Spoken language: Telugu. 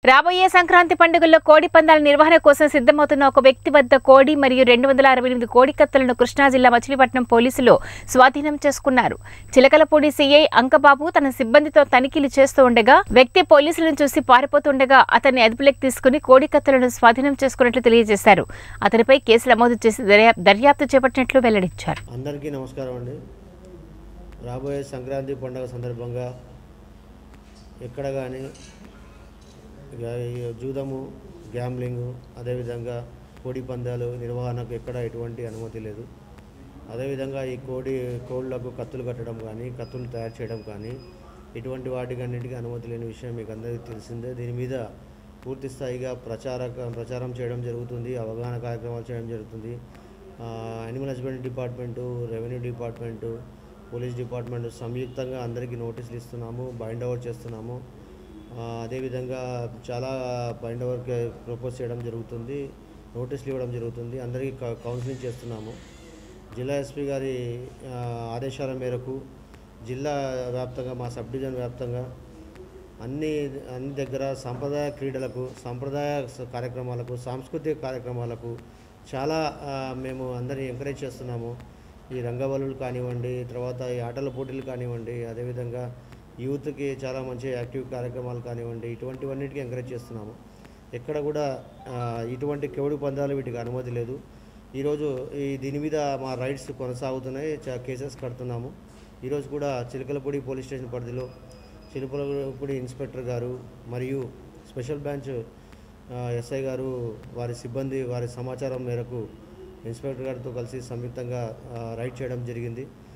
రాబోయే సంక్రాంతి పండుగల్లో కోడి పందాల నిర్వహణ కోసం సిద్ధమవుతున్న ఒక వ్యక్తి వద్ద కోడి మరియు రెండు వందల అరవై ఎనిమిది కోడి కత్తులను కృష్ణా జిల్లా మచిలీపట్నం పోలీసులు స్వాధీనం చేసుకున్నారు చిలకలపూడి సీఐ అంకబాబు తన సిబ్బందితో తనిఖీలు చేస్తూ ఉండగా వ్యక్తి పోలీసులను చూసి పారిపోతుండగా అతన్ని అదుపులోకి తీసుకుని కోడి కత్తులను స్వాధీనం చేసుకున్నట్లు తెలియజేశారు అతనిపై కేసు నమోదు చేసి దర్యా- దర్యాప్తు చేపట్టినట్లు వెల్లడించారు అందరికీ నమస్కారం అండి రాబోయే సంక్రాంతి పండుగ సందర్భంగా ఎక్కడ కానీ ఇక ఈ జూదము గ్యాంబ్లింగు అదేవిధంగా కోడి పందాలు నిర్వహణకు ఎక్కడ ఎటువంటి అనుమతి లేదు అదేవిధంగా ఈ కోడి కోళ్ళకు కత్తులు కట్టడం కానీ కత్తులు తయారు చేయడం కానీ ఇటువంటి వాటికి అన్నిటికీ అనుమతి లేని విషయం మీకు అందరికీ తెలిసిందే దీని మీద పూర్తి స్థాయిగా ప్రచార ప్రచారం చేయడం జరుగుతుంది అవగాహన కార్యక్రమాలు చేయడం జరుగుతుంది ఆ, animal husbandry department revenue department police department సంయుక్తంగా అందరికీ నోటీసులు ఇస్తున్నాము బైండ్ ఓవర్ చేస్తున్నాము ఆ, అదేవిధంగా చాలా బైండ్ ఓవర్కి ప్రపోజ్ చేయడం జరుగుతుంది నోటీసులు ఇవ్వడం జరుగుతుంది అందరికీ క- కౌన్సిలింగ్ చేస్తున్నాము జిల్లా ఎస్పీ గారి ఆ, ఆదేశాల మేరకు జిల్లా వ్యాప్తంగా మా సబ్ డివిజన్ వ్యాప్తంగా అన్ని అన్ని దగ్గర సాంప్రదాయ క్రీడలకు సాంప్రదాయ స- కార్యక్రమాలకు సాంస్కృతిక కార్యక్రమాలకు చాలా ఆ, మేము అందరినీ ఎంకరేజ్ చేస్తున్నాము ఈ రంగవల్లులు కానివ్వండి తర్వాత ఈ ఆటల పోటీలు కానివ్వండి అదేవిధంగా యూత్కి చాలా మంచి యాక్టివ్ కార్యక్రమాలు కానివ్వండి ఇటువంటివన్నిటికీ ఎంకరేజ్ చేస్తున్నాము ఎక్కడ కూడా ఆ, ఇటువంటి కేవుడు పందాలు వీటికి అనుమతి లేదు ఈరోజు ఈ దీని మీద మా రైడ్స్ కొనసాగుతున్నాయి చా- కేసెస్ కడుతున్నాము ఈరోజు కూడా చిలకలపూడి పోలీస్ స్టేషన్ పరిధిలో చిలకలపూడి ఇన్స్పెక్టర్ గారు మరియు స్పెషల్ బ్రాంచ్ ఆ, ఎస్ఐ గారు వారి సిబ్బంది వారి సమాచారం మేరకు ఇన్స్పెక్టర్ గారితో కలిసి సంయుక్తంగా ఆ, రైడ్ చేయడం జరిగింది